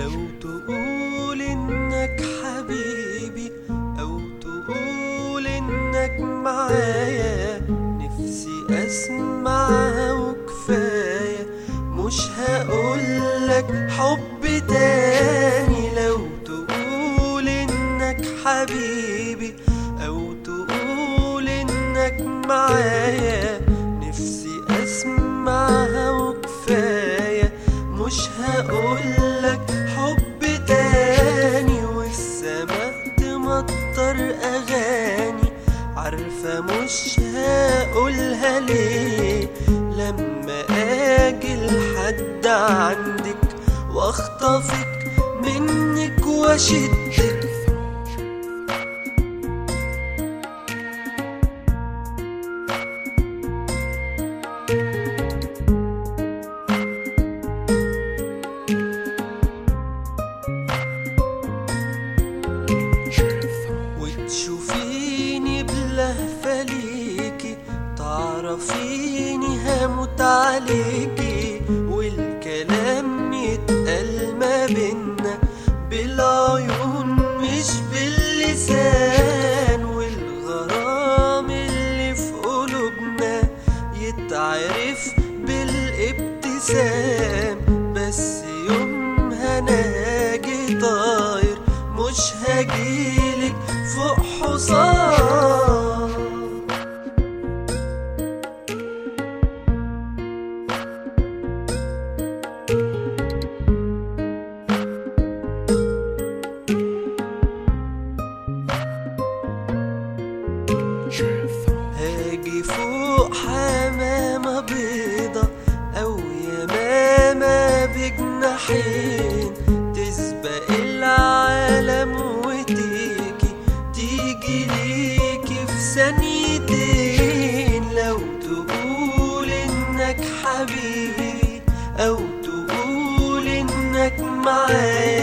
لو تقول انك حبيبي او تقول انك معايا نفسي اسمعها وكفايه مش هقولك حب تاني لو تقول انك حبيبي او تقول انك معايا نفسي اسمعها وكفايه مش هقولك حب تاني والسما تمطر اغاني عارفة مش هقولها ليه لما اجي لحد عندك واخطفك منك واشدك وتشوفيني بلهفة ليكي تعرفيني هموت عليكي والكلام يتقال ما بينا بالعيون مش باللسان والغرام اللي في قلوبنا يتعرف بالابتسام بس يومها انا هاجي طاير مش هجيلك فوق حصان هاجي فوق حمامة بيضة أو يمامة بجناحين تسبق العالم وتيجي تيجي ليكي في ثانيتين لو تقول إنك حبيبي أو تقول إنك معايا